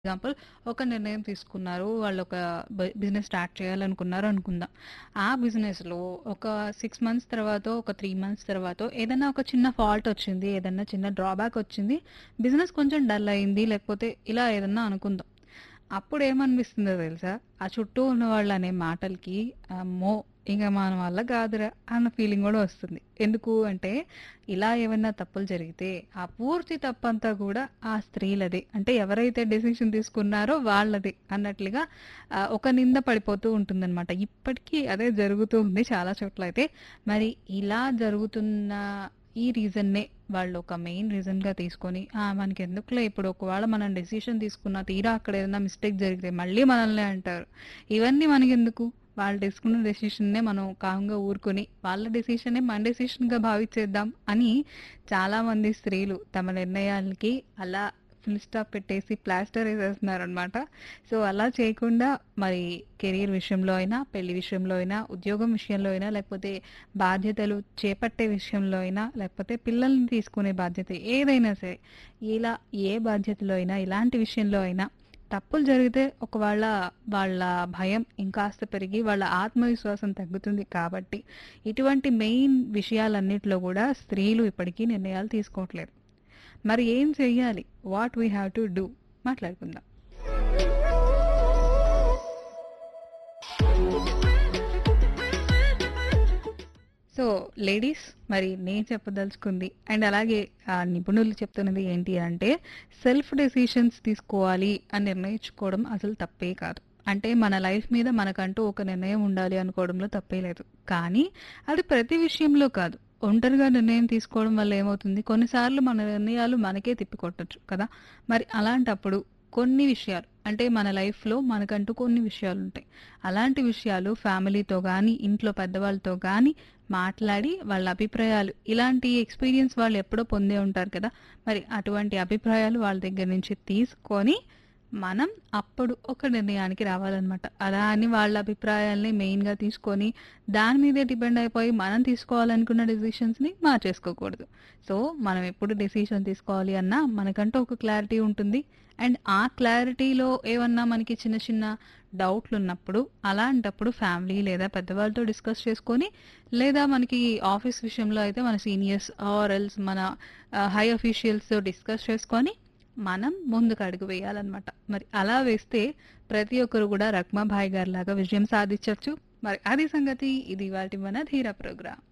Example ఒక నిర్ణయం తీసుకున్నారు. వాళ్ళొక బ బిజినెస్ స్టార్ట్ చేయాలనుకున్నారు అనుకుందాం. ఆ బిజినెస్‌లో ఒక 6 మంత్స్ తర్వాతో, ఒక 3 మంత్స్ తర్వాతో ఏదన్నా ఒక చిన్న ఫాల్ట్ వచ్చింది. ఏదన్నా చిన్న డ్రాబ్యాక్ వచ్చింది. బిజినెస్ కొంచెం డల్ అయింది. లేకపోతే ఇలా ఏదన్నా అనుకుందాం. అప్పుడేమనిపిస్తుందో తెలుసా? ఆ చుట్టూ ఉన్నవాళ్ళనే మాటలకి అమ్మో! ఇంక మన వల్ల కాదురా అన్న ఫీలింగ్ గూడా వస్తుంది. ఎందుకు అంటే ఇలా ఏవన్నా తప్పులు జరిగితే ఆ పూర్తి తప్పంతా కూడా ఆ స్త్రీలదే. అంటే ఎవరైతే డెసిషన్ తీసుకున్నారో వాళ్ళదే అన్నట్లుగా ఆహ్, ఒక నింద పడిపోతూ ఉంటుందనమాట. ఇప్పటికీ అదే జరుగుతూ ఉంది చాలా చోట్లయితే. మరి ఇలా జరుగుతున్న ఈ రీజన్‌నే వాళ్ళు ఒక మెయిన్ రీజన్‌గా తీసుకొని ఆ! మనకెందుకులే ఇప్పుడు ఒకవేళ మనం డెసిషన్ తీసుకున్న తీరా అక్కడ ఏదైనా మిస్టేక్ జరిగితే మళ్ళీ మనల్నే అంటారు. ఇవన్నీ మనకెందుకు? వాళ్ళు తీసుకున్న డెసిషన్‌నే మనం కామ్‌గా ఊరుకొని వాళ్ళ డెసిషనే మన డెసిషన్‌గా భావించేద్దాం అని చాలామంది స్త్రీలు తమ నిర్ణయాలకి అలా ఫుల్ స్టాప్ పెట్టేసి ప్లాస్టర్ ఏసేస్తున్నారనమాట. సో, అలా చేయకుండా మరి కెరీర్ విషయంలో అయినా, పెళ్లి విషయంలో అయినా, ఉద్యోగం విషయంలో అయినా, లేకపోతే బాధ్యతలు చేపట్టే విషయంలో అయినా, లేకపోతే పిల్లల్ని తీసుకునే బాధ్యత ఏదైనా సరే, ఇలా ఏ బాధ్యతలో అయినా, ఇలాంటి విషయంలో అయినా తప్పులు జరిగితే ఒకవేళ వాళ్ళ భయం ఇంకాస్త పెరిగి వాళ్ళ ఆత్మవిశ్వాసం తగ్గుతుంది కాబట్టి ఇటువంటి మెయిన్ విషయాలన్నిటిలో కూడా స్త్రీలు ఇప్పటికీ నిర్ణయాలు తీసుకోవట్లేదు. మరి ఏం చెయ్యాలి? What we have to do? మాట్లాడుకుందాం. సో, లేడీస్ మరి నేను చెప్పదలుచుకుంది అండ్ అలాగే ఆహ్, నిపుణులు చెప్తున్నది ఏంటి అంటే సెల్ఫ్ డెసిషన్స్ తీసుకోవాలి అని నిర్ణయించుకోవడం అసలు తప్పే కాదు. అంటే మన లైఫ్ మీద మనకంటూ ఒక నిర్ణయం ఉండాలి అనుకోవడంలో తప్పే లేదు. కానీ అది ప్రతి విషయంలో కాదు. ఒంటరిగా నిర్ణయం తీసుకోవడం వల్ల ఏమవుతుంది? కొన్నిసార్లు మన నిర్ణయాలు మనకే తిప్పికొట్టొచ్చు కదా! మరి అలాంటప్పుడు కొన్ని విషయాలు అంటే మన లైఫ్‌లో మనకంటూ కొన్ని విషయాలుంటాయి. అలాంటి విషయాలు ఫ్యామిలీతో గానీ, ఇంట్లో పెద్దవాళ్ళతో గానీ మాట్లాడి వాళ్ళ అభిప్రాయాలు ఇలాంటి ఎక్స్‌పీరియన్స్ వాళ్ళు ఎప్పుడో పొందే ఉంటారు కదా! మరి అటువంటి అభిప్రాయాలు వాళ్ళ దగ్గర నుంచి తీసుకొని మనం అప్పుడు ఒక నిర్ణయానికి రావాలనమాట. అలా అని వాళ్ళ అభిప్రాయాల్ని మెయిన్‌గా తీసుకొని దాని మీదే డిపెండ్ అయిపోయి మనం తీసుకోవాలనుకున్న డెసిషన్స్‌ని మార్చేసుకోకూడదు. సో, మనం ఎప్పుడు డెసిషన్ తీసుకోవాలి అన్నా మనకంటూ ఒక క్లారిటీ ఉంటుంది. అండ్ ఆ క్లారిటీలో ఏమన్నా మనకి చిన్న చిన్న డౌట్లున్నప్పుడు అలాంటప్పుడు ఫ్యామిలీ లేదా పెద్దవాళ్ళతో డిస్కస్ చేసుకొని లేదా మనకి ఆఫీస్ విషయంలో అయితే మన సీనియర్స్ ఆర్ ఎల్స్ మన ఆహ్, హై అఫీషియల్స్‌తో డిస్కస్ చేసుకొని మనం ముందుకు అడుగు వేయాలనమాట. మరి అలా వేస్తే ప్రతి ఒక్కరు కూడా రక్మాబాయి గారిలాగా విజయం సాధించొచ్చు. మరి అది సంగతి. ఇది ఇవాల్టి మన ధీర ప్రోగ్రామ్.